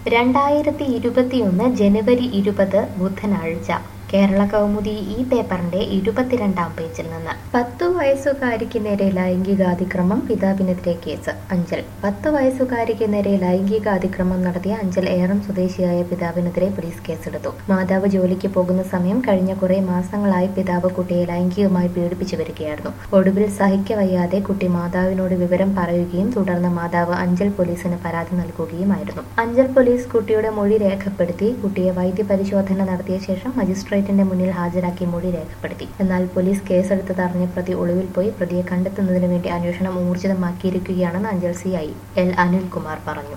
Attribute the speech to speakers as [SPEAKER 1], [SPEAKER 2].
[SPEAKER 1] രണ്ടായിരത്തി ഇരുപത്തിയൊന്ന് ജനുവരി ഇരുപത് ബുധനാഴ്ച കേരള കൗമുദി ഈ പേപ്പറിന്റെ ഇരുപത്തിരണ്ടാം പേജിൽ നിന്ന് പത്തു വയസ്സുകാരിക്ക് നേരെ ലൈംഗികാതിക്രമം പിതാവിനെതിരെ കേസ് അഞ്ചൽ പത്ത് വയസ്സുകാരിക്ക് നേരെ ലൈംഗികാതിക്രമം നടത്തിയ അഞ്ചൽ ഏറം സ്വദേശിയായ പിതാവിനെതിരെ പോലീസ് കേസെടുത്തു മാതാവ് ജോലിക്ക് പോകുന്ന സമയം കഴിഞ്ഞ കുറെ മാസങ്ങളായി പിതാവ് കുട്ടിയെ ലൈംഗികമായി പീഡിപ്പിച്ചു വരികയായിരുന്നു ഒടുവിൽ സഹിക്കവയ്യാതെ കുട്ടി മാതാവിനോട് വിവരം പറയുകയും തുടർന്ന് മാതാവ് അഞ്ചൽ പോലീസിന് പരാതി നൽകുകയുമായിരുന്നു അഞ്ചൽ പോലീസ് കുട്ടിയുടെ മൊഴി രേഖപ്പെടുത്തി കുട്ടിയെ വൈദ്യപരിശോധന നടത്തിയ ശേഷം മജിസ്ട്രേറ്റിന്റെ മുന്നിൽ ഹാജരാക്കി മൊഴി രേഖപ്പെടുത്തി എന്നാൽ പോലീസ് കേസെടുത്തതറിഞ്ഞ പ്രതി ഒളിവിൽ പോയി പ്രതിയെ കണ്ടെത്തുന്നതിന് വേണ്ടി അന്വേഷണം ഊർജിതമാക്കിയിരിക്കുകയാണെന്ന് Anchal C I L Anilkumar പറഞ്ഞു